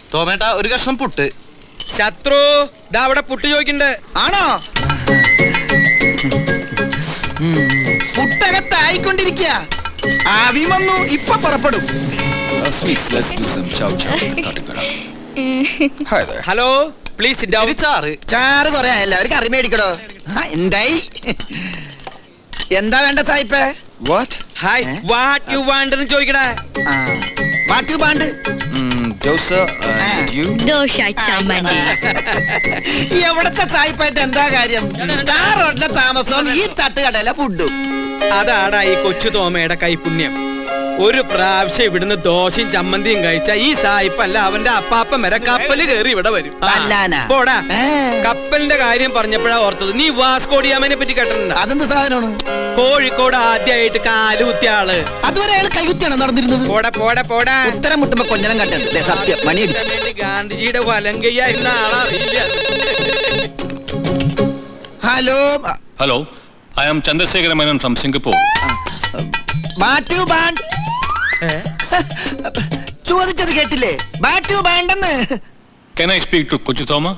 തോമേട്ട ഒരു കഷ്ണം പുട്ട് ശത്രു ദാ അവിടെ പുട്ട് ചോദിക്കണ്ട് ആണോ പുട്ടകത്തായിക്കൊണ്ടിരിക്കുക ആവി വന്നു ഇപ്പൊ പുറപ്പെടും Uh, sweets, let's do some chow chow. Hi there. Hello please ഒരു ചാറ് ചാറ് കൊറേ ആയല്ലോ ഒരു കറി മേടിക്കടോ ആ, എന്തായി എന്താ വേണ്ട സായിപ്പേ What? ഹായ് ഏ? വാട്ട് യു വാണ്ട് എന്ന് ചോദിക്കടാ ആ what you want Mm, dosa and you? Dosa ചമ്മന്തി എവിടത്തെ സായിപ്പായിട്ട് എന്താ കാര്യം സ്റ്റാർ റോഡിലെ താമസവും ഈ തട്ടുകടയിലെ ഫുഡും അതാടാ ഈ കൊച്ചു തോമയുടെ കൈപുണ്യം ഒരു പ്രാവശ്യം ഇവിടുന്ന് ദോശയും ചമ്മന്തിയും കഴിച്ച ഈ സായിപ്പല്ല അവന്റെ അപ്പാപ്പൻ വരെ കപ്പല് കയറി ഇവിടെ വരും ആ, തല്ലാനാ? പോടാ ഏ. കപ്പലിന്റെ കാര്യം പറഞ്ഞപ്പോഴാ ഓർത്തത് നീ വാസ്കോഡിയാമനെ പറ്റി കേട്ടിട്ടുണ്ടോ അതെന്ത് സാധനമാണ് കോഴിക്കോട് ആദ്യമായിട്ട് കാല് കുത്തിയ ആള് അതുവരെ അയാൾ കൈകുത്തിയാണ് നടന്നിരുന്നത് പോടാ പോടാ പോടാ ഉത്തരം മുട്ടുമ്പോ കൊഞ്ഞനം കട്ടത് ദേ, സത്യം മണി അടിച്ചു വേണ്ടി ഗാന്ധിജിയുടെ വലങ്കയ്യായിരുന്ന ആളറിയില്ല hello Hello, I am Chandrasekhar Menon from Singapore. What you want ചോദിച്ചത് കേട്ടില്ലേ വാട്ട് യു ബാണ്ടെന്ന് Can I speak to Kochu Thoma?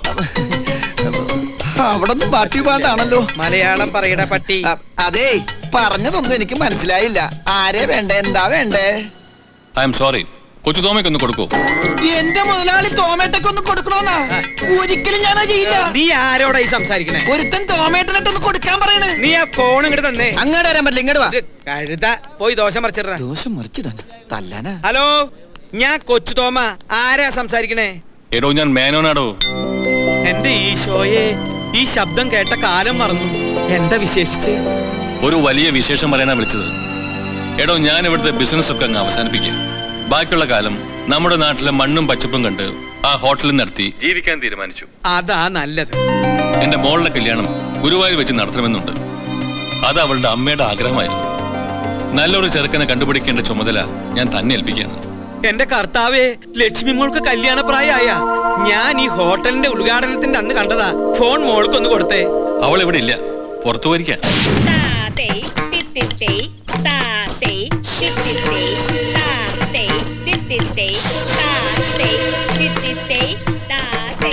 അവിടെ നിന്ന് വാട്ട് യു ബാണ്ടാണല്ലോ മലയാളം പറയട പട്ടി അ- അതേ പറഞ്ഞതൊന്നും എനിക്ക് മനസ്സിലായില്ല ആരെ വേണ്ടേ എന്താ വേണ്ടേ I am sorry. കൊച്ചു തോമയ്ക്ക് ഒന്ന് കൊടുക്കൂ എന്റെ മുതലാളി തോമേട്ടക്കൊന്ന് കൊടുക്കണോന്നാ ഒരിക്കലും ഞാനത് ചെയ്യില്ല നീ ആരോടാ ഈ സംസാരിക്കണേ ഒരുത്തൻ തോമേട്ടനിട്ടൊന്ന് കൊടുക്കാൻ പറയണേ നീ ആ ഫോൺ ഇങ്ങോട്ട് തന്നേ അങ്ങോട്ട് വരാൻ പറ്റില്ല ഇങ്ങോട്ട് വാ ഇത് കഴുത പോയി ദോശ മറിച്ചിട ദോഷം മറിച്ചിടാൻ തല്ലാനാ ഹലോ ഞാൻ കൊച്ചു തോമ ആരാ സംസാരിക്കണേ എടോ ഞാൻ മേനോനാടോ എന്റെ ഈശോയെ ഈ ശബ്ദം കേട്ട കാലം മറന്നു എന്താ വിശേഷിച്ച് ഒരു വലിയ വിശേഷം പറയാനാ വിളിച്ചത് എടോ ഞാൻ ഇവിടുത്തെ ബിസിനസ് ഒക്കെ അങ്ങ് അവസാനിപ്പിക്കുക ബാക്കിയുള്ള കാലം നമ്മുടെ നാട്ടിലെ മണ്ണും പച്ചപ്പും കണ്ട് ആ ഹോട്ടലിൽ നടത്തി ജീവിക്കാൻ തീരുമാനിച്ചു അതാ നല്ലത് എന്റെ മോളുടെ കല്യാണം ഗുരുവായൂർ വെച്ച് നടത്തണമെന്നുണ്ട് അത് അവളുടെ അമ്മയുടെ ആഗ്രഹമായിരുന്നു നല്ലൊരു ചെറുക്കനെ കണ്ടുപിടിക്കേണ്ട ചുമതല ഞാൻ തന്നെ ഏൽപ്പിക്കുകയാണ് എന്റെ കർത്താവേ ലക്ഷ്മി മോൾക്ക് കല്യാണ പ്രായമായ ഞാൻ ഈ ഹോട്ടലിന്റെ ഉദ്ഘാടനത്തിന്റെ അന്ന് കണ്ടതാ ഫോൺ മോൾക്കൊന്ന് കൊടുത്തേ അവൾ ഇവിടെ ഇല്ല പുറത്തു പോയിരിക്കാൻ താത്തേ തിത്തിത്തേ താത്തേ തിത്തിത്തേ താത്തേ തിത്തിത്തേ താത്തേ തിത്തിത്തേ താത്തേ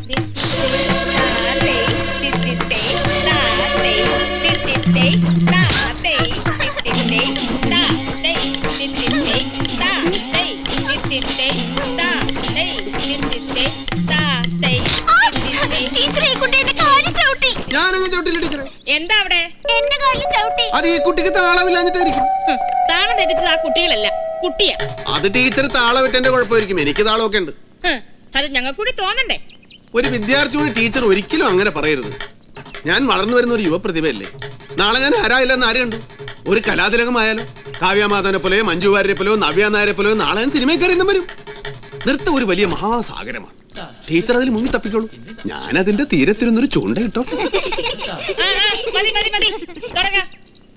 താത്തേ തിത്തിത്തേ താത്തേ തിത്തിത്തേ താത്തേ തിത്തിത്തേ താത്തേ തിത്തിത്തേ താത്തേ തിത്തിത്തേ താത്തേ തിത്തിത്തേ താത്തേ ടീച്ചറെ കുട്ടിയുടെ കാലി ചവിട്ടി ഞാനങ്ങ് ചവിട്ടില്ല ടീച്ചറെ എന്താ അവിടെ എന്റെ കാലിൽ ചവിട്ടി അത് ഈ കുട്ടിക്ക് താളമില്ലാഞ്ഞിട്ടായിരിക്കും ഹും, താളം തെറ്റിച്ചത് ആ കുട്ടികളല്ല കുട്ടിയാ അത് ടീച്ചർ താളമിട്ടെന്റെ കുഴപ്പമായിരിക്കും എനിക്ക് താളമൊക്കെ ഉണ്ട് ഹും, അത് ഞങ്ങൾക്ക് കൂടി തോന്നണ്ടേ ഒരു വിദ്യാർത്ഥിയോട് ടീച്ചർ ഒരിക്കലും അങ്ങനെ പറയരുത് ഞാൻ വളർന്നു വരുന്ന ഒരു യുവപ്രതിഭയല്ലേ നാളെ ഞാൻ ആരായില്ലെന്ന് ആര് കണ്ടു ഒരു കലാതിലകമായാലോ കാവ്യമാധവനെ പോലെയോ മഞ്ജു വാര്യരെ പോലെയോ നവ്യ നായരെ പോലെയോ നാളെ ഞാൻ സിനിമയിൽ കയറി വരും നൃത്തം ഒരു വലിയ മഹാസാഗരമാണ് ടീച്ചർ അതിൽ മുങ്ങി തപ്പിക്കോളൂ ഞാൻ അതിന്റെ തീരത്തിരുന്നൊരു ചൂണ്ട കിട്ടോ ആ, ആ, മതി മതി മതി തുടങ്ങാം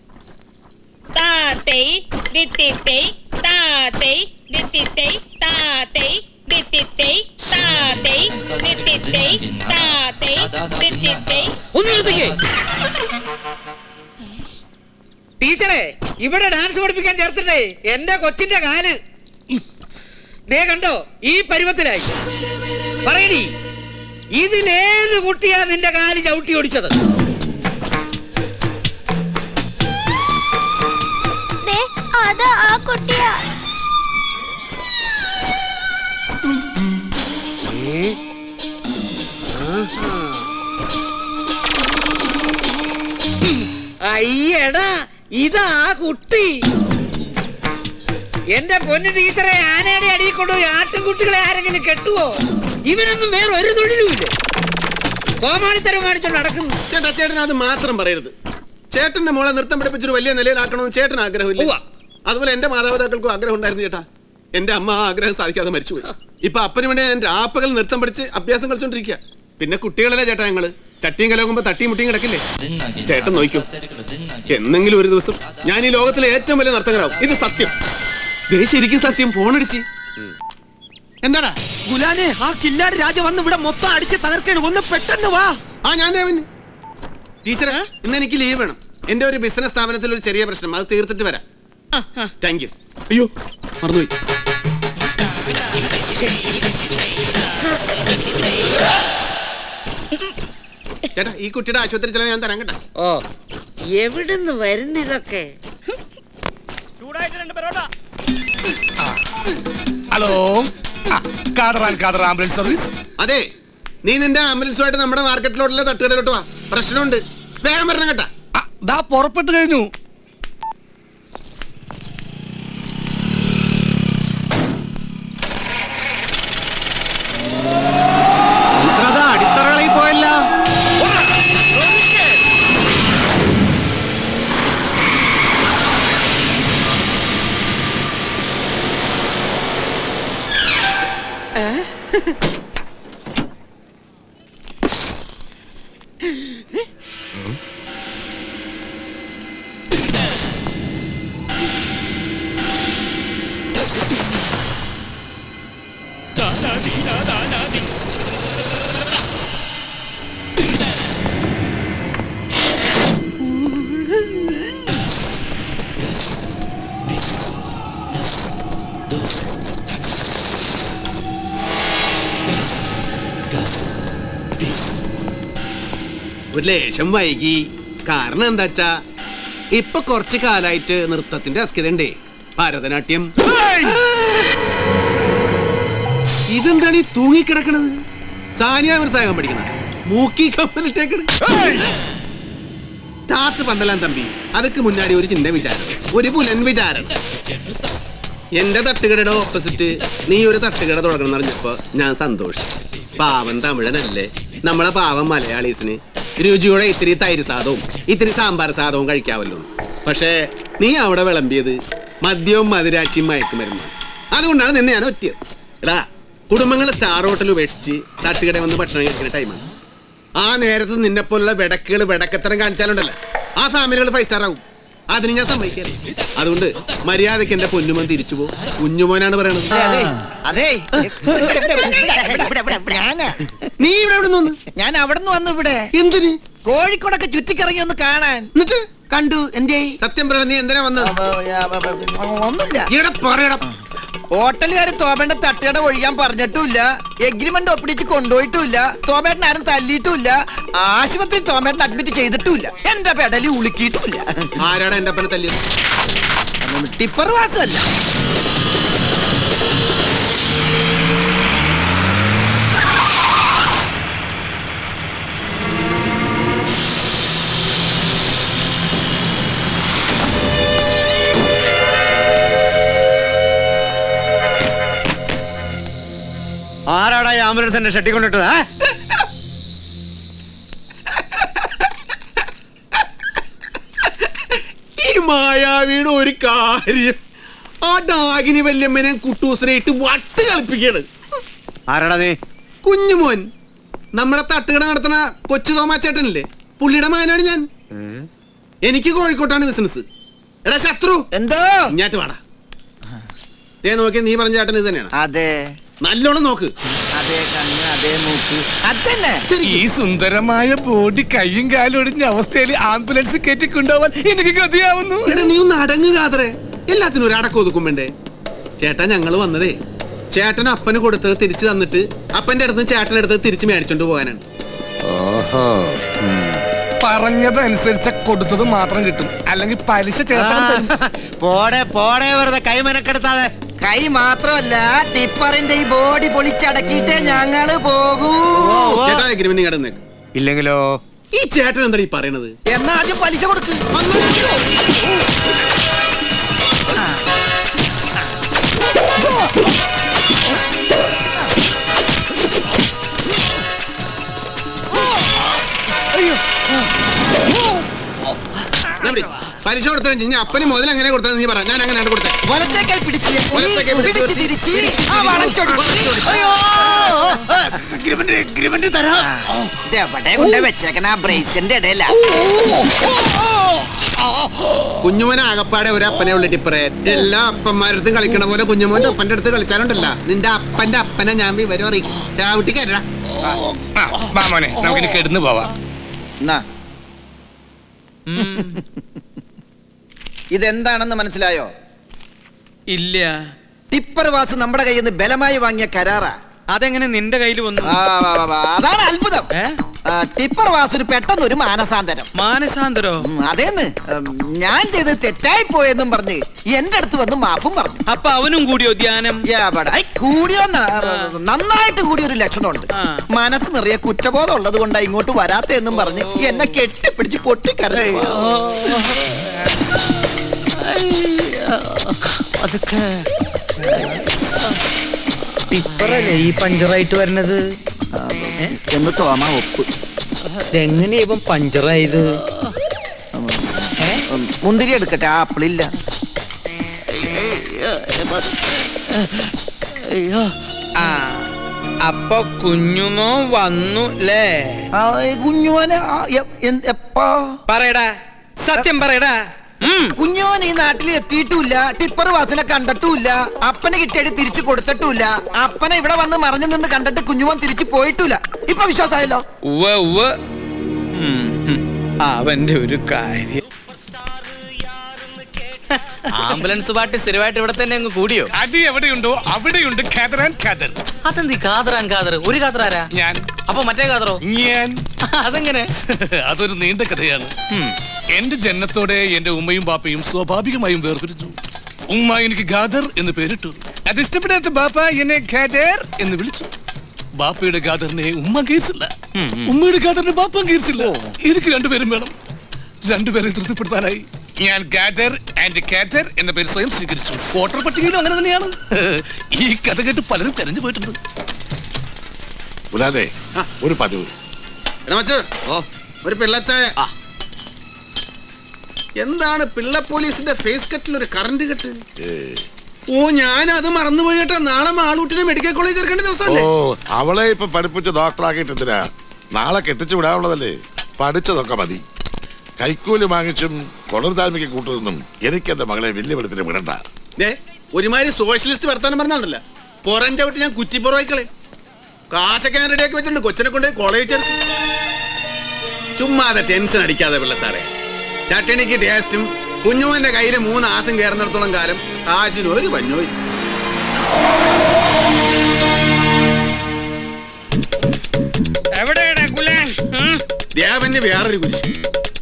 താത്തൈ ദിത്തിത്തൈ താത്തൈ ദിത്തിത്തൈ താത്തൈ ദിത്തിത്തൈ താത്തൈ ദിത്തിത്തൈ താത്തൈ ദിത്തിത്തൈ ഒന്ന് നിർത്തിക്കേ ടീച്ചറെ ഇവിടെ ഡാൻസ് പഠിപ്പിക്കാൻ ചേർത്തിട്ടേ എന്റെ കൊച്ചിന്റെ കാല് ദേ കണ്ടോ ഈ പരുവത്തിലായി പറയടി ഇതിലേത് കുട്ടിയാ നിന്റെ കാല് ചവിട്ടി ഓടിച്ചത് അത് ആ കുട്ടിയാ അയ്യടാ ഇതാ കുട്ടി എന്റെ പൊന്നു ടീച്ചറെ ആനയുടെ അടിയിൽ കൊണ്ടുപോയി ആട്ടിൻകുട്ടികളെ ആരെങ്കിലും കെട്ടുവോ ഇവനൊന്നും വേറെ ഒരു തൊഴിലുമില്ല കോമാളിത്തരം കാണിച്ചോണ്ട് നടക്കുന്നു ചേട്ടാ ചേട്ടൻ അത് മാത്രം പറയരുത് ചേട്ടന്റെ മോളെ നൃത്തം പഠിപ്പിച്ചൊരു വലിയ നിലയിലാക്കണമെന്ന് ചേട്ടൻ ആഗ്രഹമില്ല ഉവ്വ. അതുപോലെ എന്റെ മാതാപിതാക്കൾക്കും ആഗ്രഹം ഉണ്ടായിരുന്നു ചേട്ടാ എന്റെ അമ്മ ആ ആഗ്രഹം സാധിക്കാതെ മരിച്ചുപോയി ഇപ്പൊ അപ്പന് വേണ്ടി ഞാൻ രാപ്പകൽ നൃത്തം പഠിച്ച് അഭ്യാസം കളിച്ചോണ്ടിരിക്കുക പിന്നെ കുട്ടികളല്ലേ ചേട്ടാ ഞങ്ങള് ചട്ടിയും കലകുമ്പോ തട്ടിയും മുട്ടിയും കിടക്കില്ലേ ചേട്ടൻ നോക്കൂ എന്നെങ്കിലും ഒരു ദിവസം ഞാൻ ഈ ലോകത്തിലെ ഏറ്റവും വലിയ നർത്തകരാവും ഇത് സത്യം ദേ ശരിക്കും സത്യം ഫോണടിച്ച് എന്താടാ ഗുലാനെ ആ കില്ലാടി രാജ വന്ന് ഇവിടെ മൊത്തം അടിച്ച് തകർക്കേണ് ഒന്ന് പെട്ടെന്ന് വാ ആ ഞാൻ ദേവൻ ടീച്ചറെ ഇന്ന് എനിക്ക് ലീവ് വേണം എന്റെ ഒരു ബിസിനസ് സ്ഥാപനത്തിൽ ഒരു ചെറിയ പ്രശ്നം അത് തീർത്തിട്ട് വരാം താങ്ക് യു അയ്യോ മറന്നുപോയി ചേട്ടാ ഈ കുട്ടിയുടെ ആശുപത്രി ചെലവ് ഞാൻ തരാൻ കേട്ടോ ഓ എവിടുന്ന് വരുന്നിതൊക്കെ ചൂടായിട്ട് രണ്ട് parotta hello Kader and Kader ambulance service അതെ നീ നിന്റെ ആംബുലൻസുമായിട്ട് നമ്മുടെ മാർക്കറ്റിലോട്ടുള്ള തട്ടുകടയിലോട്ട് വാ പ്രശ്നമുണ്ട് വേഗം വരണം കേട്ടാ ആ, ദാ പുറപ്പെട്ടു കഴിഞ്ഞു അടിത്തറകളിൽ പോയല്ല ഒരു ലേശം വൈകി കാരണം എന്താച്ചാ ഇപ്പൊ കുറച്ച് കാലായിട്ട് നൃത്തത്തിന്റെ അസ്കിതണ്ടേ ഭരതനാട്യം ഇതെന്താണ് ഈ തൂങ്ങിക്കിടക്കണത് സാനിയ മനസ്സാകാൻ പഠിക്കണ മൂക്കി കപ്പലിട്ടേക്കണ് സ്റ്റാർട്ട് പന്തലാൻ തമ്പി അതൊക്കെ മുന്നാടി ഒരു ചിന്ത വിചാരം ഒരു പുലൻ വിചാരം എന്റെ തട്ടുകടയുടെ ഓപ്പോസിറ്റ് നീ ഒരു തട്ടുകട തുടങ്ങണം അറിഞ്ഞപ്പോ ഞാൻ സന്തോഷിച്ചു പാവം തമിഴനല്ലേ നമ്മളെ പാവം മലയാളീസിന് രുചിയോടെ ഇത്തിരി തൈര് സാധവും ഇത്തിരി സാമ്പാർ സാധവും കഴിക്കാമല്ലോ പക്ഷേ നീ അവിടെ വിളമ്പിയത് മദ്യവും മധുരാച്ചിയും മയക്കുമരുന്ന് അതുകൊണ്ടാണ് നിന്നെ ഞാൻ ഒറ്റിയത് എടാ കുടുംബങ്ങളെ സ്റ്റാർ ഹോട്ടൽ ഉപേക്ഷിച്ച് തട്ടുകട വന്ന് ഭക്ഷണം കഴിക്കുന്ന ടൈമാണ് ആ നേരത്ത് നിന്നെ പോലുള്ള വെടക്കുകൾ വെടക്കത്തരം കാണിച്ചാലുണ്ടല്ലോ ആ ഫാമിലികൾ ഫൈവ് സ്റ്റാർ ആവും അതിന് ഞാൻ സമ്മതിക്കാം അതുകൊണ്ട് മര്യാദയ്ക്ക് എന്റെ പൊന്നുമോൻ തിരിച്ചു പോകും കുഞ്ഞുമോനാണ് പറയണത് അതെ അതെ ഞാനാ നീ ഇവിടെ എവിടെ നിന്ന് ഞാൻ അവിടെ നിന്ന് വന്നു ഇവിടെ എന്തിന് കോഴിക്കോടൊക്കെ ചുറ്റിക്കറങ്ങി ഒന്ന് കാണാൻ എന്നിട്ട് കണ്ടു എന്തേ സത്യം പറ നീ എന്തിനാ വന്നത് ഒന്നുമില്ല ഇവിടെ പറയടാ ഹോട്ടലുകാർ തോമേണ്ട തട്ടുകട ഒഴിയാൻ പറഞ്ഞിട്ടുമില്ല എഗ്രിമെന്റ് ഒപ്പിടിച്ച് കൊണ്ടുപോയിട്ടുമില്ല തോമേട്ടൻ ആരും തല്ലിയിട്ടുമില്ല ആശുപത്രി തോമേട്ടൻ അഡ്മിറ്റ് ചെയ്തിട്ടുമില്ല എന്റെ പെടലി ഉളുക്കിയിട്ടുമില്ല ആരാടാ എന്റെ അപ്പനെ തല്ലിയത് ടിപ്പർ വാസമല്ല ആരാടാ ഈ ആംബുലൻസ് എന്റെ ഷെട്ടി കൊണ്ടിട്ടത് ആ? ഈ മായാവിയുടെ ഒരു കാര്യം ആ ഡാഗിനി വല്യമ്മനെ കുട്ടൂസിനെ ഇട്ട് വട്ട് കളിപ്പിക്കാണ് ആരാടാ നീ കുഞ്ഞുമോൻ നമ്മുടെ തട്ടുകട നടത്തുന്ന കൊച്ചു തോമാച്ചേട്ടനില്ലേ പുള്ളിയുടെ മാനാണ് ഞാൻ എനിക്ക് കോഴിക്കോട്ടാണ് ബിസിനസ് എടാ ശത്രു എന്തോ ഇങ്ങാട്ട് വാടാ ദേ നോക്കി നീ പറഞ്ഞ ചേട്ടൻ ഇത് തന്നെയാണ് അതെ നല്ലോണം നോക്ക് അതെ കണ്ണ് അതെ മൂക്ക് അതന്നെ ഈ സുന്ദരമായ ബോഡി കയ്യും കാലും ഒടിഞ്ഞ അവസ്ഥയിൽ ആംബുലൻസ് കയറ്റി കൊണ്ടുപോവാൻ എനിക്ക് ഗതിയാവുന്നു എടാ നീ ഒന്ന് അടങ്ങുകാതറേ എല്ലാത്തിനും ഒരു അടക്കം ഒതുക്കും വേണ്ടേ ചേട്ടാ ഞങ്ങൾ വന്നതേ ചേട്ടൻ അപ്പന് കൊടുത്തത് തിരിച്ചു തന്നിട്ട് അപ്പന്റെ അടുത്ത് ചേട്ടൻ്റെ അടുത്ത് തിരിച്ചു മേടിച്ചോണ്ട് പോകാനാണ് ഓഹോ പറഞ്ഞതനുസരിച്ച് കൊടുത്തത് മാത്രം കിട്ടും അല്ലെങ്കിൽ പലിശ ചേർത്താൽ പോടെ പോടെ വെറുതെ കൈ മെനക്കെടുത്താതെ കൈ മാത്രമല്ല ടിപ്പറിന്റെ ഈ ബോഡി പൊളിച്ചടക്കിയിട്ടേ ഞങ്ങള് പോകൂ ചേട്ടാ എഗ്രിമെന്റ് കിടന്നേക്ക് ഇല്ലെങ്കിലോ ഈ ചേട്ടൻ എന്താണ് ഈ പറയണത് എന്നാ ആദ്യം പലിശ കൊടുക്ക് നമ്പടി, പലിശ കൊടുത്തു ഞാൻ അപ്പന് മുതൽ എങ്ങനെ കൊടുത്തത് നീ പറ ഞാൻ അങ്ങനെയാണ് കൊടുത്തത് വലത്തേക്കാൽ പിടിച്ച് വലത്തേക്കാൽ പിടിച്ച് പിടിച്ച് തിരിച്ച് ആ വളച്ചൊടിച്ച് അയ്യോ ഇതെവിടെ കൊണ്ട് വെച്ചേക്കണ ആ ബ്രേസിന്റെ ഇടയില കുഞ്ഞുമോൻ ആകപ്പാടെ ഒരു അപ്പനെ ഉള്ള ടിപ്പറേ എല്ലാ അപ്പന്മാരടുത്തും കളിക്കണ പോലെ കുഞ്ഞുമോന്റെ അപ്പന്റെ അടുത്ത് കളിച്ചാലുണ്ടല്ല നിന്റെ അപ്പന്റെ അപ്പനെ ഞാൻ വിവരം അറിയിക്കും ചാവിട്ടി കയറടാ മാമോനെ നമുക്കിനി കെടുന്നു പോവാം എന്നാ ഇതെന്താണെന്ന് മനസ്സിലായോ ഇല്ല ടിപ്പർ വാസ് നമ്മുടെ കയ്യിൽ നിന്ന് ബലമായി വാങ്ങിയ കരാറാ അതെങ്ങനെ നിന്റെ കയ്യിൽ വന്നു ആ, വാ, വാ, വാ. അതാണ് അത്ഭുതം ഏ? ആ, ടിപ്പർ വാസിന് പെട്ടെന്ന് ഒരു മാനസാന്തരം മാനസാന്തരോ ഉം, അതേന്ന് ഉം, ഞാൻ ചെയ്തത് തെറ്റായി പോയെന്നും പറഞ്ഞ് എന്റെ അടുത്ത് വന്ന് മാപ്പും പറഞ്ഞു അപ്പൊ അവനും കൂടിയോ ധ്യാനം യാബട. ഐ, കൂടിയോന്ന് നന്നായിട്ട് കൂടിയ ഒരു ലക്ഷണമുണ്ട് ആ. മനസ്സ് നിറയെ കുറ്റബോധം ഉള്ളത് കൊണ്ടാ ഇങ്ങോട്ട് വരാത്തെന്നും പറഞ്ഞ് എന്നെ കെട്ടിപ്പിടിച്ച് പൊട്ടിക്കരഞ്ഞു അതൊക്കെ ടിപ്പറല്ലേ ഈ പഞ്ചറായിട്ട് വരുന്നത് എന്ന് തോന്നാ ഒപ്പ് എങ്ങനെയാ ഇവൻ പഞ്ചറായത് ഉം, മുന്തിരി എടുക്കട്ടെ ആപ്പിളില്ല ആ അപ്പൊ കുഞ്ഞുമോ വന്നു ല്ലേ ആ, ഈ കുഞ്ഞുമോനെ ആ, എ- എന്ത്- എപ്പോ പറയടാ സത്യം പറയടാ ഉം. കുഞ്ഞോൻ ഈ നാട്ടിൽ എത്തിയിട്ടുമില്ല ടിപ്പർ വാസിനെ കണ്ടിട്ടുമില്ല അപ്പനെ കിട്ടിയത് തിരിച്ചു കൊടുത്തിട്ടുമില്ല അപ്പനെ ഇവിടെ വന്ന് മറഞ്ഞു നിന്ന് കണ്ടിട്ട് കുഞ്ഞുമോൻ തിരിച്ചു പോയിട്ടില്ല ഇപ്പൊ വിശ്വാസമായല്ലോ ഉവ്വ് ഉവ്വ്. ഉം, ഉം. അവന്റെ ഒരു കാര്യം ആംബുലൻസ് പാട്ട് സ്ഥിരമായിട്ട് ഇവിടെ തന്നെ അങ്ങ് കൂടിയോ അടി എവിടെയുണ്ടോ അവിടെയുണ്ട് ഖാദർ ആൻഡ് ഖാദർ അതെന്ത് കാതറാൻ കാതർ ഒരു കാതറാരാ ഞാൻ അപ്പൊ മറ്റേ കാതറോ ഞാൻ അതെങ്ങനെ അതൊരു നീണ്ട കഥയാണ് എന്റെ ജന്മത്തോടെ എന്റെ ഉമ്മയും ബാപ്പയും സ്വാഭാവികമായും വേർപിരിഞ്ഞു ഉമ്മ എനിക്ക് ഖാദർ എന്ന് പേരിട്ടു അത് ഇഷ്ടപ്പെടാത്ത ബാപ്പ എന്നെ ഖാദർ എന്ന് വിളിച്ചു ബാപ്പയുടെ ഖാദറിനെ ഉമ്മ അംഗീകരിച്ചില്ല ഉമ്മയുടെ ഖാദറിനെ ബാപ്പ അംഗീകരിച്ചില്ല എനിക്ക് രണ്ടുപേരും വേണം രണ്ടുപേരെ തൃപ്തിപ്പെടുത്താനായി ഞാൻ ഖാദർ ആൻഡ് ഖാദർ എന്ന പേര് സ്വയം സ്വീകരിച്ചു വോട്ടർ പട്ടികയിലും അങ്ങനെ തന്നെയാണ് ഈ കഥ കേട്ട് പലരും കരഞ്ഞു പോയിട്ടുണ്ട് പുലാതെ ഒരു പതിവ് എടാ മച്ചു, ഒരു പിള്ളച്ചായ എന്താണ് പിള്ള പോലീസിന്റെ ഫേസ് കട്ടിൽ ഒരു കറണ്ട് കെട്ട് ഓ ഞാൻ അത് മറന്നുപോയി കേട്ടോ നാളെ മാളൂട്ടിനെ മെഡിക്കൽ കോളേജ് ചേർക്കേണ്ട ഓ ദിവസമല്ലേ അവളെ ഇപ്പൊ പഠിപ്പിച്ച് ഡോക്ടറാക്കിയിട്ട് എന്തിനാ നാളെ കെട്ടിച്ചു വിടാനുള്ളതല്ലേ പഠിച്ചതൊക്കെ മതി കൈക്കൂലി വാങ്ങിച്ചും കൊളർതാൽമിക്ക് കൂട്ടുനിന്നും എനിക്ക് എന്റെ മകളെ വലിയ വെളുപ്പിന് വിടണ്ട ദേ ഒരുമാതിരി സോഷ്യലിസ്റ്റ് വർത്താനം പറഞ്ഞാണല്ലോ പുറം ചവിട്ടി ഞാൻ കുറ്റിപ്പുറവായിക്കളെ കാശൊക്കെ ഞാൻ റെഡിയാക്കി വെച്ചിട്ടുണ്ട് കൊച്ചിനെ കൊണ്ട് കോളേജ് ചേർക്കും ചുമ്മാതെ ടെൻഷൻ അടിക്കാതെ പിള്ള സാറേ ചട്ടണിക്ക് ടേസ്റ്റും കുഞ്ഞുമോന്റെ കയ്യിൽ മൂന്ന് ആസം കയറുന്നിടത്തോളം കാലം കാശിന് ഒരു പഞ്ഞോ എവിടെയാണ് കുലാൻ ഉം? ദേവന് വേറൊരു കുരിശ്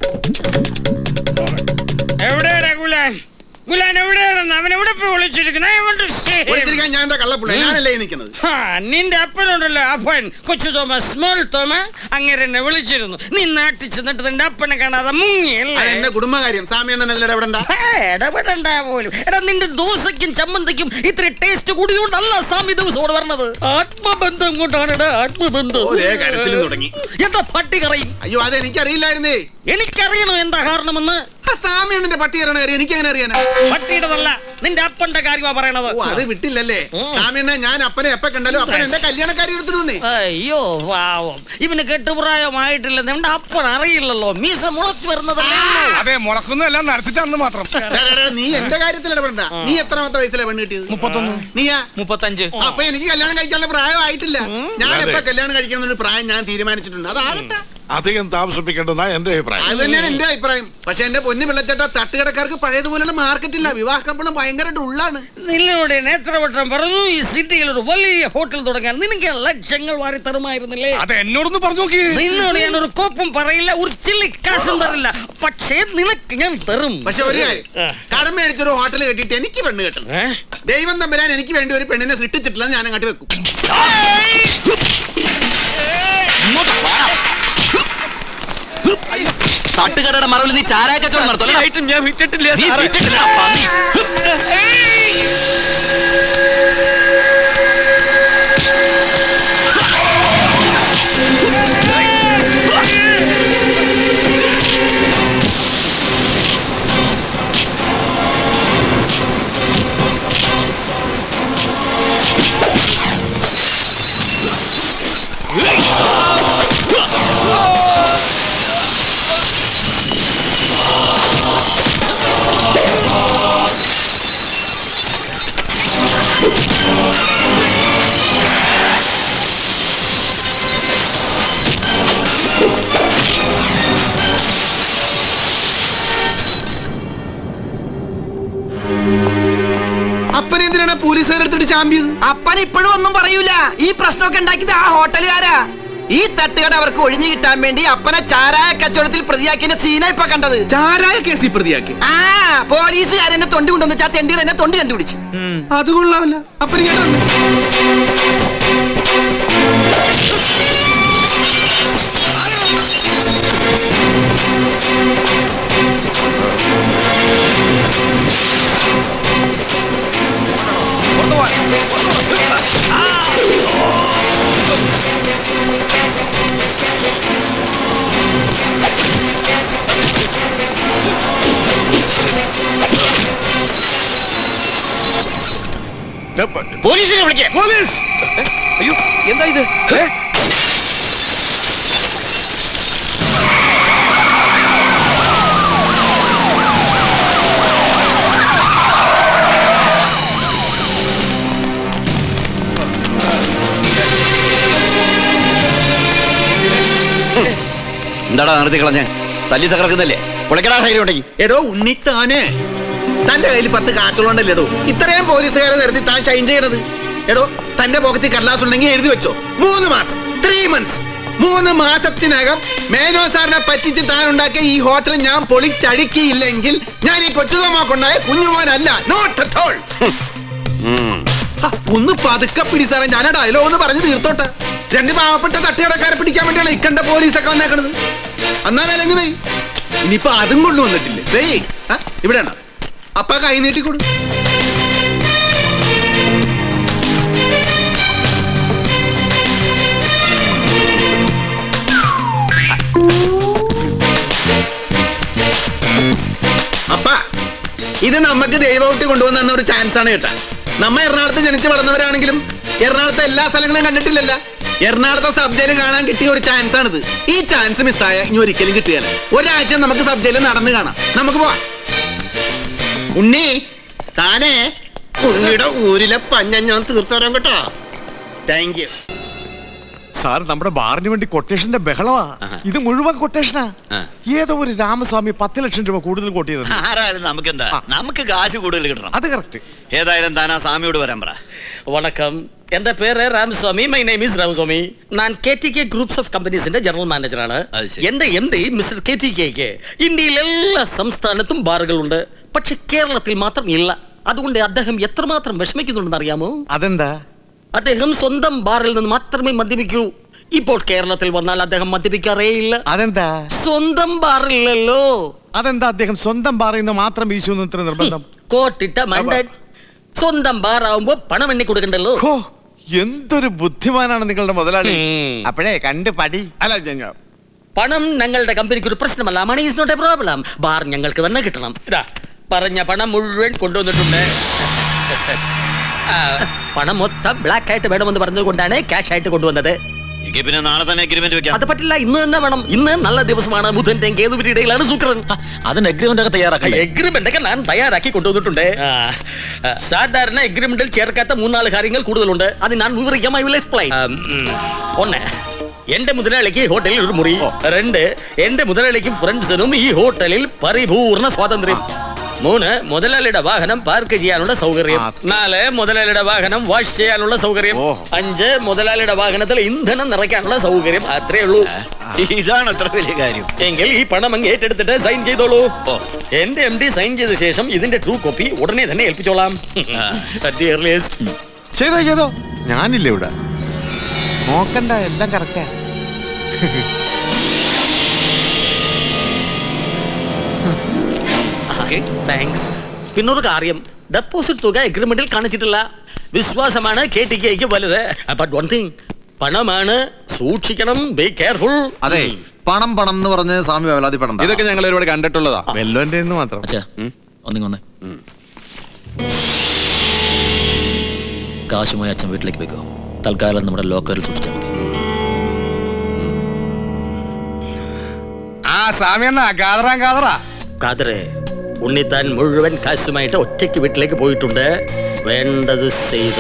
എവിടെയാണ് കുലാൻ കുലാൻ എവിടെയാണ് അവൻ എവിടെ പോയി വിളിച്ചിരിക്കുന്നത് I want to see him. വിളിച്ചിരിക്കാൻ ഞാൻ എന്താ കള്ളപ്പുള്ള ഞാനല്ലേ ഈ നിൽക്കുന്നത് ഹാ, നിന്റെ അപ്പനുണ്ടല്ലോ അപ്പൻ കൊച്ചു തോമ സ്മോൾ തോമ അങ്ങനെ എന്നെ വിളിച്ചിരുന്നു നീ നാട്ടിൽ ചെന്നിട്ട് നിന്റെ അപ്പനെ കാണാതെ മുങ്ങിയല്ലേ അത് എന്റെ കുടുംബകാര്യം സാമിയണ്ണനല്ലേ ഇടപെടണ്ട ഹേ, ഇടപെടണ്ട പോലും എടാ നിന്റെ ദോശയ്ക്കും ചമ്മന്തിക്കും ഇത്ര ടേസ്റ്റ് കൂടിയതുകൊണ്ടല്ല സ്വാമി ദിവസം ഇവിടെ പറഞ്ഞത് ആത്മബന്ധം കൊണ്ടാണ് എടാ, ആത്മബന്ധം ഓ, ദേ കരച്ചിലും തുടങ്ങി. എന്താ പട്ടി കറയും അയ്യോ അത് എനിക്കറിയില്ലായിരുന്നേ എനിക്കറിയണോ എന്താ കാരണമെന്ന് ആ സാമിയണ്ണന്റെ പട്ടി കയറണ കാര്യം എനിക്ക് അങ്ങനെ അറിയാനാ പട്ടിയുടേതല്ല നിന്റെ അപ്പന്റെ കാര്യമാ പറയണത് ഓ അത് വിട്ടില്ലല്ലേ ഉം. സാമിയണ്ണ ഞാൻ അപ്പനെ എപ്പ കണ്ടാലും അപ്പൻ എന്റെ കല്യാണക്കാരി എടുത്തിട്ട് വന്നേ അയ്യോ പാവം ഇവന് കെട്ടുപ്രായമായിട്ടില്ല നിന്റെ അപ്പൻ അറിയില്ലല്ലോ മീസ മുളച്ചു വരുന്നതല്ലേ ഉള്ളൂ. അതെ മുളക്കുന്നതെല്ലാം നടത്തിട്ടാന്ന് മാത്രം ഡാ, ഡാ, ഡാ, നീ എന്റെ കാര്യത്തിൽ ഇടപെടണ്ട നീ എത്രാമത്തെ വയസ്സിലെ പെണ്ണ് കിട്ടിയത് മുപ്പത്തൊന്ന് നീയാ മുപ്പത്തഞ്ച് അപ്പൊ എനിക്ക് കല്യാണം കഴിക്കാനുള്ള പ്രായമായിട്ടില്ല ഞാൻ എപ്പ കല്യാണം കഴിക്കണം ഒരു പ്രായം ഞാൻ തീരുമാനിച്ചിട്ടുണ്ട് അതാകട്ടെ അധികം താമസിപ്പിക്കേണ്ടെന്നാ എന്റെ അഭിപ്രായം അത് തന്നെയാണ് എന്റെ അഭിപ്രായം പക്ഷെ എന്റെ പൊന്നു പിള്ളച്ചേട്ട തട്ടുകടക്കാർക്ക് പഴയതുപോലുള്ള മാർക്കറ്റ് ഇല്ല വിവാഹ കമ്പളം ഭയങ്കര ഡുള്ളാണ് നിന്നോട് ഞാൻ എത്ര വട്ടം പറഞ്ഞു ഈ സിറ്റിയിൽ ഒരു വലിയ ഹോട്ടൽ തുടങ്ങാൻ നിനക്ക് ലക്ഷങ്ങൾ വാരി തരുമായിരുന്നില്ലേ അത് എന്നോടൊന്ന് പറഞ്ഞു നോക്കി നിന്നോട് ഞാൻ ഒരു കോപ്പും പറയില്ല ഒരു ചില്ലി കാശും തരില്ല പക്ഷേ നിനക്ക് ഞാൻ തരും പക്ഷെ ഒരു കാര്യം കടം മേടിച്ചൊരു ഹോട്ടൽ കെട്ടിയിട്ട് എനിക്ക് പെണ്ണ് കെട്ടണം ഏ? ദൈവം തമ്പരാൻ എനിക്ക് വേണ്ടി ഒരു പെണ്ണിനെ സൃഷ്ടിച്ചിട്ടില്ല ഞാൻ അങ്ങോട്ട് വെക്കും തട്ടുകടയുടെ മറവിൽ നീ ചാരായ കച്ചവടം നടത്തല്ലേ ഞാൻ വിറ്റിട്ടില്ല നീ വിറ്റിട്ടില്ല, പന്നി. അപ്പനെ എന്തിനാണ് പോലീസുകാരെടുത്തിട്ട് ചാമ്പിയത് അപ്പൻ ഇപ്പോഴും ഒന്നും പറയൂല ഈ പ്രശ്നമൊക്കെ ഉണ്ടാക്കിയത് ആ ഹോട്ടലുകാരാ ഈ തട്ടുകട അവർക്ക് ഒഴിഞ്ഞു കിട്ടാൻ വേണ്ടി അപ്പനെ ചാരായ കച്ചവടത്തിൽ പ്രതിയാക്കിയ സീന ഇപ്പൊ കണ്ടത് ചാരായ കേസിൽ പ്രതിയാക്കി ആ പോലീസുകാരെന്നെ തൊണ്ടി കൊണ്ടുവന്നു ആ തെണ്ടികൾ എന്നെ തൊണ്ടി കണ്ടുപിടിച്ചു അത് കൊള്ളാമല്ല അപ്പന് കേട്ടോ പോലീസിനെ വിളിക്കേ പോലീസ് അയ്യോ എന്താ ഇത് ഏ? എന്താടാ നിർത്തി കളഞ്ഞ് തല്ലി തകർക്കുന്നല്ലേ പൊളിക്കടാ സൈഡ് ഉണ്ടെങ്കിൽ എടോ ഉണ്ണിത്താനെ തന്റെ കയ്യിൽ പത്ത് കാച്ചുള്ളണ്ടല്ലേ എടോ ഇത്രയും പോലീസുകാരെ നിർത്തി താൻ ഷൈൻ ചെയ്യണത് എടോ തന്റെ പോക്കറ്റിൽ കടലാസ് ഉണ്ടെങ്കിൽ എഴുതി വെച്ചോ മൂന്ന് മാസം ത്രീ മന്ത്സ് മൂന്ന് മാസത്തിനകം മേനോ സാറിനെ പറ്റിച്ച് താൻ ഉണ്ടാക്കിയ ഈ ഹോട്ടൽ ഞാൻ പൊളിച്ചടുക്കിയില്ലെങ്കിൽ ഞാൻ ഈ കൊച്ചുതോമാക്കുണ്ടായ കുഞ്ഞുമോനല്ല നോട്ട് അറ്റ് ഓൾ ഒന്ന് പതുക്കെ പിടി സാറേ ഞാൻ ആ ഡയലോഗ് ഒന്ന് പറഞ്ഞു തീർത്തോട്ടെ രണ്ട് പാവപ്പെട്ട തട്ടുകടക്കാരെ പിടിക്കാൻ വേണ്ടിയാണ് ഇക്കണ്ട പോലീസൊക്കെ വന്നേക്കണത് എന്നാ വിലങ്ങ് പോയി ഇനിയിപ്പോ അതും കൊണ്ടുവന്നിട്ടില്ലേ ദേ ഇവിടെയാണ് അപ്പ കൈ നീട്ടിക്കൊടു അപ്പ ഇത് നമുക്ക് ദൈവമായിട്ട് കൊണ്ടുവന്ന ഒരു ചാൻസ് ആണ് കേട്ടാ നമ്മ എറണാകുളത്ത് ജനിച്ചു വളർന്നവരാണെങ്കിലും എറണാകുളത്തെ എല്ലാ സ്ഥലങ്ങളും കണ്ടിട്ടില്ലല്ല എറണാകുളത്തെ സബ് ജയില് കാണാൻ കിട്ടിയ ഒരു ചാൻസ് ആണിത് ഈ ചാൻസ് മിസ്സായ ഇനി ഒരിക്കലും കിട്ടിയാല ഒരാഴ്ച നമുക്ക് സബ് ജയിലിൽ നടന്ന് കാണാം നമുക്ക് പോവാം ഉണ്ണി താനേ ഉണ്ണിയുടെ ഊരിലെ പഞ്ഞ ഞാൻ തീർത്തു തരാം കേട്ടോ താങ്ക് യു സാർ നമ്മുടെ ബാറിന് വേണ്ടി കൊട്ടേഷന്റെ ബഹളവാ ഇത് മുഴുവൻ കൊട്ടേഷനാ ഏതോ ഒരു രാമസ്വാമി പത്ത് ലക്ഷം രൂപ കൂടുതൽ കൊട്ടിയത് ആരായാലും നമുക്കെന്താ നമുക്ക് കാശ് കൂടുതൽ കിട്ടണം അത് കറക്റ്റ് ഏതായാലും താൻ ആ സ്വാമിയോട് വരാൻ പറ வணக்கம் എന്റെ പേര് Ramaswamy my name is Ramaswamy ഞാൻ K T K groups of കമ്പനീസിന്റെ ജനറൽ മാനേജറാണ് എന്റെ M D mister K T കെക്ക് ഇന്ത്യയിലെ എല്ലാ സംസ്ഥാനത്തും ബാറുകളുണ്ട് പക്ഷെ കേരളത്തിൽ മാത്രം ഇല്ല അതുകൊണ്ട് അദ്ദേഹം എത്രമാത്രം വിഷമിക്കുന്നുണ്ടെന്ന് അറിയാമോ അതെന്താ അദ്ദേഹം സ്വന്തം ബാറിൽ നിന്ന് മാത്രമേ മദ്യപിക്കൂ ഇപ്പോൾ കേരളത്തിൽ വന്നാൽ അദ്ദേഹം മദ്യപിക്കാറേ ഇല്ല അതെന്താ സ്വന്തം ബാറില്ലല്ലോ അതെന്താ അദ്ദേഹം സ്വന്തം ബാറിൽ നിന്ന് മാത്രം വീശുന്നു ഇത്ര നിർബന്ധം കോട്ടിട്ട മണ്ടൻ സ്വന്തം ബാറാവുമ്പോ പണം എണ്ണി കൊടുക്കണ്ടല്ലോ എന്തൊരു ബുദ്ധിമാനാണ് നിങ്ങളുടെ മുതലാളി അപ്പോഴേ കണ്ട് പടി അല്ല ഞങ്ങൾ പണം ഞങ്ങളുടെ കമ്പനിക്ക് ഒരു പ്രശ്നമല്ല money is not a problem bar ഞങ്ങൾക്ക് തന്നെ കിട്ടണം ഇതാ പറഞ്ഞ പണം മുഴുവൻ കൊണ്ടുവന്നിട്ടുണ്ട് ആ, പണം മൊത്തം ബ്ലാക്ക് ആയിട്ട് വേണമെന്ന് പറഞ്ഞത് കൊണ്ടാണ് ക്യാഷ് ആയിട്ട് കൊണ്ടുവന്നത് എങ്കിൽ പിന്നെ നാളെ തന്നെ അഗ്രിമെന്റ് വെക്കാം അത് പറ്റില്ല ഇന്ന് തന്നെ വേണം ഇന്ന് നല്ല ദിവസമാണ് ബുധന്റെ കേതുവിന്റെ ഇടയിലാണ് ശുക്രൻ അതിന് അഗ്രിമെന്റ് ഒക്കെ തയ്യാറാക്കണ്ടേ എഗ്രിമെന്റ് ഒക്കെ ഞാൻ തയ്യാറാക്കി കൊണ്ടുവന്നിട്ടുണ്ട് ആ, ആ, സാധാരണ എഗ്രിമെന്റിൽ ചേർക്കാത്ത മൂന്നാല് കാര്യങ്ങൾ കൂടുതലുണ്ട് അത് ഞാൻ വിവരിക്കാം ഐ വിൽ എക്സ്പ്ലൈൻ ഒന്ന് എന്റെ മുതലാളിക്ക് ഹോട്ടലിൽ ഒരു മുറി രണ്ട് എന്റെ മുതലാളിക്കും ഫ്രണ്ട്സിനും ഈ ഹോട്ടലിൽ പരിപൂർണ സ്വാതന്ത്ര്യം മൂന്ന് മുതലാളിയുടെ വാഹനം പാർക്ക് ചെയ്യാനുള്ള സൗകര്യം നാല് മുതലാളിയുടെ വാഹനം വാഷ് ചെയ്യാനുള്ള സൗകര്യം അഞ്ച് മുതലാളിയുടെ വാഹനത്തിൽ ഇന്ധനം നിറയ്ക്കാനുള്ള സൗകര്യം അത്രേ ഉള്ളൂ ഇതാണ് അത്ര വലിയ കാര്യം എങ്കിൽ ഈ പണം അങ്ങ് ഏറ്റെടുത്തിട്ട് സൈൻ ചെയ്തോളൂ എന്റെ എം ഡി സൈൻ ചെയ്ത ശേഷം ഇതിന്റെ ട്രൂ കോപ്പി ഉടനെ തന്നെ ഏൽപ്പിച്ചോളാം At the earliest. ചെയ്തോ ചെയ്തോ ഞാനില്ല ഇവിടെ നോക്കണ്ട എല്ലാം കറക്റ്റാ താങ്ക്സ് പിന്നൊരു കാര്യം ഡെപ്പോസിറ്റ് തുക എഗ്രിമെന്റിൽ കാണിച്ചിട്ടില്ല വിശ്വാസമാണ് കെ ടി കെക്ക് വലുത് ബട്ട് വൺ തിങ് പണമാണ് സൂക്ഷിക്കണം ബി കെയർഫുൾ അതെ പണം പണം എന്ന് പറഞ്ഞ് സ്വാമി വേവലാതിപ്പെടണ്ട ഇതൊക്കെ ഞങ്ങൾ ഒരുപാട് കണ്ടിട്ടുള്ളതാ വെല്ലോന്റെ മാത്രം ഒന്നിങ്ങൊന്ന് കാശുമായി അച്ഛൻ വീട്ടിലേക്ക് പോയിക്കോ തൽക്കാലം നമ്മുടെ ലോക്കറിൽ സൂക്ഷിച്ചാൽ മതി ആ സാമിയണ്ണ കാതറാൻ കാതറാ കാതറെ ഉണ്ണിത്താൻ മുഴുവൻ കാശുമായിട്ട് ഒറ്റയ്ക്ക് വീട്ടിലേക്ക് പോയിട്ടുണ്ട് വേണ്ടത് ചെയ്തു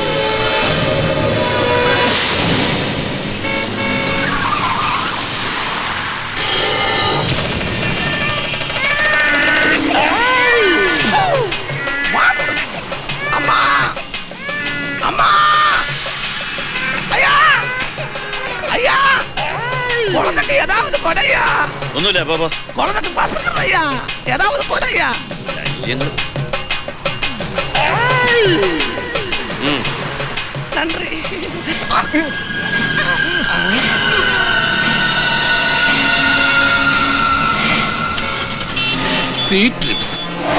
ഒന്നുമില്ല പോ, പോ. குழந்தைக்கு பசங்க ஐயா ஏதாவது கூட ஐயா ഞങ്ങൾ நன்றி സീറ്റ് ട്രിപ്സ്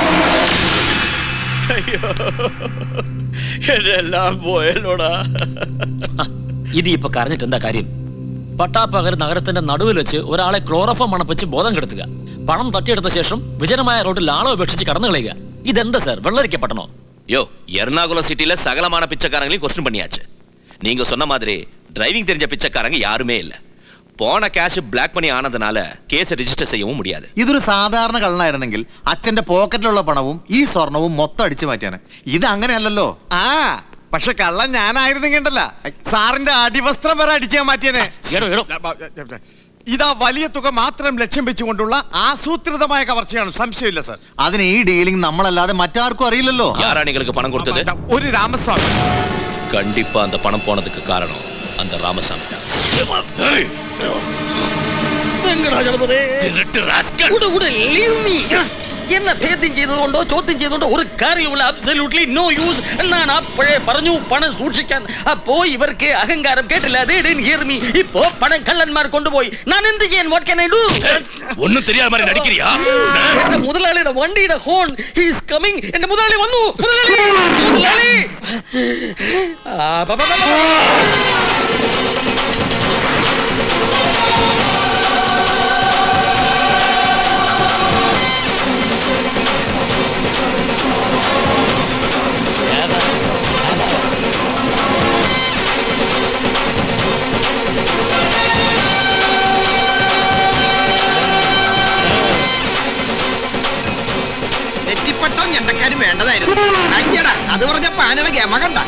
എല്ലാം പോയല്ലോടാ ഇനിയിപ്പോ കരഞ്ഞിട്ട് എന്താ കാര്യം പട്ടാപ്പകർ നഗരത്തിന്റെ നടുവിൽ വെച്ച് ഒരാളെ ക്ലോറോഫോം മണപ്പിച്ച് ബോധം കെടുത്തുക പണം തട്ടിയെടുത്ത ശേഷം വിജനമായ റോഡിൽ ആളെ ഉപേക്ഷിച്ച് കടന്നു കളയുക ഇതെന്താ സാർ വെള്ളരിക്കപ്പെട്ടണോ யோ எர்ணாகுளம் சிட்டில சகலமான பிச்சைக்காரங்களையும் கொஸ்டின் பண்ணியாச்சு நீங்க சொன்ன மாதிரி டிரைவிங் தெரிஞ்ச பிச்சைக்காரங்க யாருமே இல்ல போன கேஷ் பிளாக் பண்ணி ஆனதுனால கேஸ் ரெஜிஸ்டர் செய்யவும் முடியாது ഇതൊരു സാധാരണ കള്ളനായിരുന്നെങ്കിൽ അച്ഛന്റെ പോക്കറ്റിലുള്ള പണവും ഈ സ്വർണവും മൊത്തം അടിച്ചു മാറ്റിയാണ് ഇത് അങ്ങനെയല്ലല്ലോ ആ പക്ഷെ കള്ളൻ ഞാനായിരുന്നെങ്കിണ്ടല്ല സാറിന്റെ അടിവസ്ത്രം വരെ അടിച്ചാൻ മാറ്റിയനെ ഇതാ വലിയ തുക മാത്രം ലക്ഷ്യം വെച്ചുകൊണ്ടുള്ള ആസൂത്രിതമായ കവർച്ചയാണ് സംശയമില്ല സാർ അതിന് ഈ ഡീലിംഗ് നമ്മളല്ലാതെ മറ്റാർക്കും അറിയില്ലല്ലോ யாரா നിങ്ങൾക്ക് பணம் கொடுத்தது ഒരു രാമസ്വാമി கண்டிப்பா அந்த பணம் போனதுக்கு காரணம் அந்த ராமசாமி தான் വെങ്കടാചലപതേ திருட்டு ராஸ்கல் ഉട ഉട ലീവ് മീ എന്നെ ഭേദ്യം ചെയ്തതുകൊണ്ടോ ചോദ്യം ചെയ്തതുകൊണ്ടോ ഒരു കാര്യമില്ല അബ്സല്യൂട്ട്ലി നോ യൂസ് ഞാൻ അപ്പോഴേ പറഞ്ഞു പണം സൂക്ഷിക്കാൻ അപ്പോ ഇവർക്ക് അഹങ്കാരം കേട്ടില്ല they didn't hear me ഇപ്പോ പണം കള്ളന്മാർ കൊണ്ടുപോയി ഞാൻ എന്ത് ചെയ്യാൻ വാട്ട് can I do ഒന്നും தெரியாத மாதிரி நடிக்கிறியா എന്റെ മുതലാളിയുടെ വണ്ടിയുടെ ഹോൺ ഹീസ് കമ്മിങ് എന്റെ മുതലാളി വന്നു മുതലാളി മുതലാളി ആ, ബ, ബ, ബ, ബ, ബ. നെറ്റിപ്പട്ടോ ഞണ്ടക്കാരും വേണ്ടതായിരുന്നു അയ്യടാ അത് പറഞ്ഞ പാനയുടെ ഗമ കണ്ട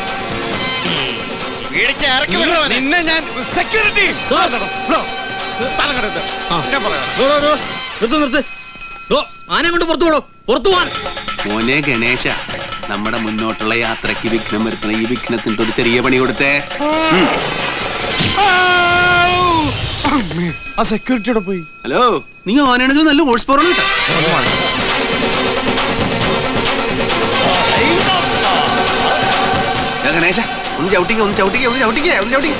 നിന്നെ ഞാൻ സെക്യൂരിറ്റി തലകടത്ത് ഞാൻ പറയാം നിർത്ത് നിർത്ത് ഓ ആനെ കൊണ്ട് പുറത്തു പോടോ പുറത്തു പോവാൻ മോനെ ഗണേശ നമ്മുടെ മുന്നോട്ടുള്ള യാത്രയ്ക്ക് വിഘ്നം വരുത്തണ ഈ വിഘ്നത്തിന്റെ ഒരു ചെറിയ പണി കൊടുത്തേ ആ സെക്യൂരിറ്റിയോടെ പോയി ഹലോ നീ ഓനാണെങ്കിൽ നല്ല ഹോഴ്സ് പവർ കേട്ടോ ദാ ഗണേശ ഒന്ന് ചവിട്ടിക്ക ഒന്ന് ചവിട്ടിക്ക ഒന്ന് ചവിട്ടിക്ക ഒന്ന് ചവിട്ടിക്ക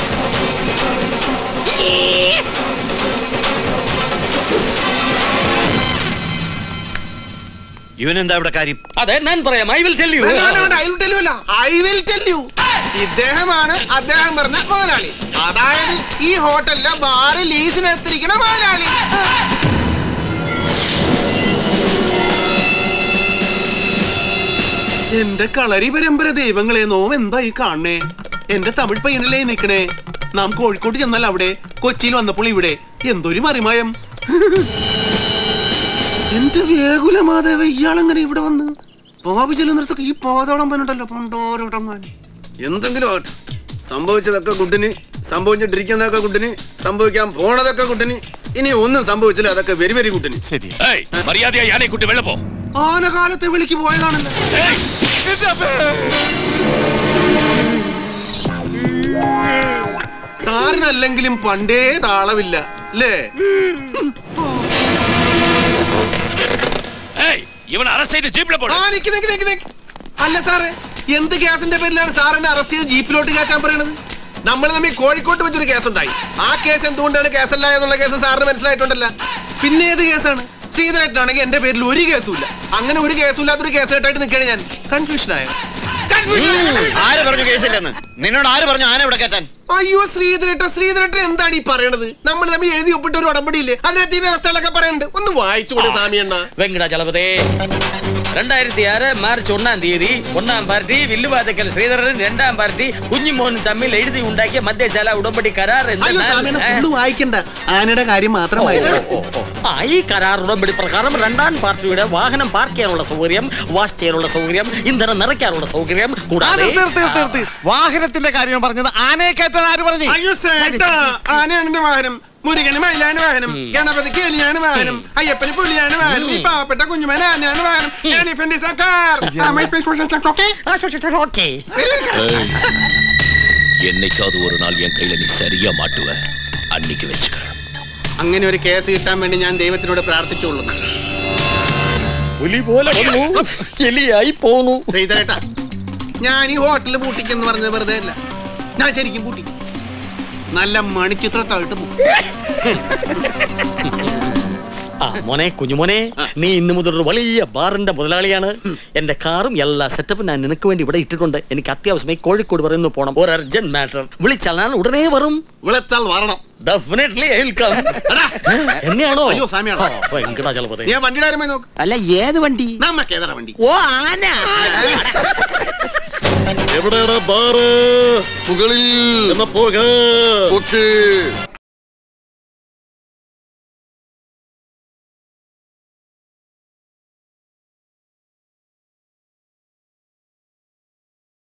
ഇവനെന്താ ഇവിടെ കാര്യം അതെ ഞാൻ പറയാം I will tell you I will tell you ഇദ്ദേഹമാണ് അദ്ദേഹം പറഞ്ഞ മുതലാളി അതായത് ഈ ഹോട്ടലിലെ ബാറ് ലീസിന് എടുത്തിരിക്കുന്ന മുതലാളി എന്റെ കളരി പരമ്പര ദൈവങ്ങളെ നോം എന്താ ഈ കാണണേ എന്റെ തമിഴ് പയ്യനല്ലേ ഈ നിക്കണേ നാം കോഴിക്കോട്ട് ചെന്നാൽ അവിടെ കൊച്ചിയിൽ വന്നപ്പോൾ ഇവിടെ എന്തൊരു മറിമായം എന്റെ വേകുല മാധവ ഇയാളെങ്ങനെ ഇവിടെ വന്ന് പാപി ചെല്ലുന്നിടത്തൊക്കെ ഈ പാതോളം പനുണ്ടല്ലോ പണ്ടോരോടങ്ങാൻ എന്തെങ്കിലും ആവട്ടെ സംഭവിച്ചതൊക്കെ കുട്ടിന് സംഭവിച്ചിട്ടിരിക്കുന്നതൊക്കെ കുട്ടിന് സംഭവിക്കാൻ പോണതൊക്കെ കുട്ടിന് ഇനി ഒന്നും സംഭവിച്ചില്ല അതൊക്കെ വെരി വെരി കുട്ടിന് ശരി ஏய் மரியாதையா யானை கூட்டு வெளில போ ആനകാലത്തെ വിളിക്ക് പോയതാണല്ലോ സാറിനല്ലെങ്കിലും പണ്ടേ താളമില്ല അല്ലേ ஏய் இவனை அரெஸ்ட் செய்து ஜீப்ல போடு ആ നിക്ക് നിക്ക് നിക്ക് നിക്ക്. അല്ല സാറേ എന്ത് കേസിന്റെ പേരിലാണ് സാറിനെ അറസ്റ്റ് ചെയ്ത് ജീപ്പിലോട്ട് കയറ്റാൻ പറയണത് നമ്മൾ തമ്മിൽ കോഴിക്കോട്ട് വെച്ചൊരു കേസ് ഉണ്ടായി ആ കേസ് എന്തുകൊണ്ടാണ് കേസല്ല എന്നുള്ള കേസ് സാറിന് മനസ്സിലായിട്ടുണ്ടല്ല പിന്നെ ഏത് കേസാണ് ശ്രീധരേട്ടനാണെങ്കിൽ എന്റെ പേരിൽ ഒരു കേസും ഇല്ല അങ്ങനെ ഒരു കേസും ഇല്ലാത്തൊരു കേസ് കേട്ടായിട്ട് നിൽക്കണേ ഞാൻ കൺഫ്യൂഷനായോ ആര് പറഞ്ഞു കേസില്ലെന്ന് നിന്നോട് ആര് പറഞ്ഞു ആന ഇവിടെ കയറ്റാൻ അയ്യോ ശ്രീധരേട്ട ശ്രീധരേട്ടൻ എന്താണ് ഈ പറയണത് നമ്മൾ തമ്മിൽ എഴുതി ഒപ്പിട്ട ഒരു ഉടമ്പടിയില്ലേ അതിനകത്ത് ഈ വ്യവസ്ഥകളൊക്കെ പറയുന്നുണ്ട് ഒന്ന് വായിച്ചുകൂടെ സാമി എണ്ണ വെങ്കടാചലപതേ രണ്ടായിരത്തി ആറ് മാർച്ച് ഒന്നാം തീയതി ഒന്നാം പാർട്ടി വില്ലുവാതക്കൽ ശ്രീധരൻ രണ്ടാം പാർട്ടി കുഞ്ഞുമോനും തമ്മിൽ എഴുതി ഉണ്ടാക്കിയ മദ്യശാല ഉടമ്പടി കരാർ എന്ന് അയ്യോ ഞാൻ- സാമിനെ ഏ? ഫുള്ള് വായിക്കണ്ട ആനയുടെ കാര്യം മാത്രം ഓ, വായിച്ചാൽ ഓ, ഓ, ഓ. ആ, ഈ കരാർ ഉടമ്പടി പ്രകാരം രണ്ടാം പാർട്ടിയുടെ വാഹനം പാർക്ക് ചെയ്യാനുള്ള സൗകര്യം വാഷ് ചെയ്യാനുള്ള സൗകര്യം ഇന്ധനം നിറയ്ക്കാനുള്ള സൗകര്യം ആ, കൂടാതെ നിർത്ത്, നിർത്ത്, നിർത്ത്, നിർത്ത്. വാഹനത്തിന്റെ കാര്യം പറഞ്ഞത് ആനയെ കയറ്റാൻ ആര് പറഞ്ഞു അയ്യോ സേട്ടാ ആനയാണ് എന്റെ വാഹനം മുരുകന് മയിലാണ് വാഹനം ഗണപതിക്ക് എലിയാണ് വാഹനം അയ്യപ്പന് പുലിയാണ് വാഹനം ഈ പാവപ്പെട്ട കുഞ്ഞുമന ആനയാണ് വാഹനം Elephant is a car. Am I supposed to talk okay? Okay என்னைக்காவது ஒரு நாள் என் கையில நீ சரியா மாட்டுவ அன்னைக்கு வச்சுக்கிறேன் അങ്ങനെ ഒരു കേസ് കിട്ടാൻ വേണ്ടി ഞാൻ ദൈവത്തിനോട് പ്രാർത്ഥിച്ചുള്ളൂ പുലി പോലെ വന്നു എലിയായി പോന്നു ശ്രീധരേട്ടാ ഞാൻ ഈ ഹോട്ടലിൽ പൂട്ടിക്കെന്ന് പറഞ്ഞത് വെറുതെ അല്ല ഞാൻ ശരിക്കും പൂട്ടി നല്ല മണിച്ചിത്രത്തായിട്ട് പോകും ആ മോനെ കുഞ്ഞുമോനെ നീ ഇന്നു മുതൽ ഒരു വലിയ ബാറിന്റെ മുതലാളിയാണ് എന്റെ കാറും എല്ലാ സെറ്റപ്പും ഞാൻ നിനക്ക് വേണ്ടി ഇവിടെ ഇട്ടിട്ടുണ്ട് എനിക്ക് അത്യാവശ്യമായി കോഴിക്കോട് വരെ ഒന്ന് പോണം ഒരു അർജന്റ് മാറ്റർ വിളിച്ചാൽ ഞാൻ ഉടനെ വരും വിളിച്ചാൽ വരണം ഡെഫിനറ്റ്ലി ഐ വിൽ കം എന്നെയാണോ അയ്യോ, സാമിയാണോ? ആ, വെങ്കടാചലപതി ഞാൻ വണ്ടിയുടെ കാര്യമായി നോക്ക് അല്ല ഏത് വണ്ടി നമ്മക്ക് ഏതാ വണ്ടി ഓ ആന എവിടെയാണ് ബാറ് മുകളിൽ എന്നാ പോക ഓക്കേ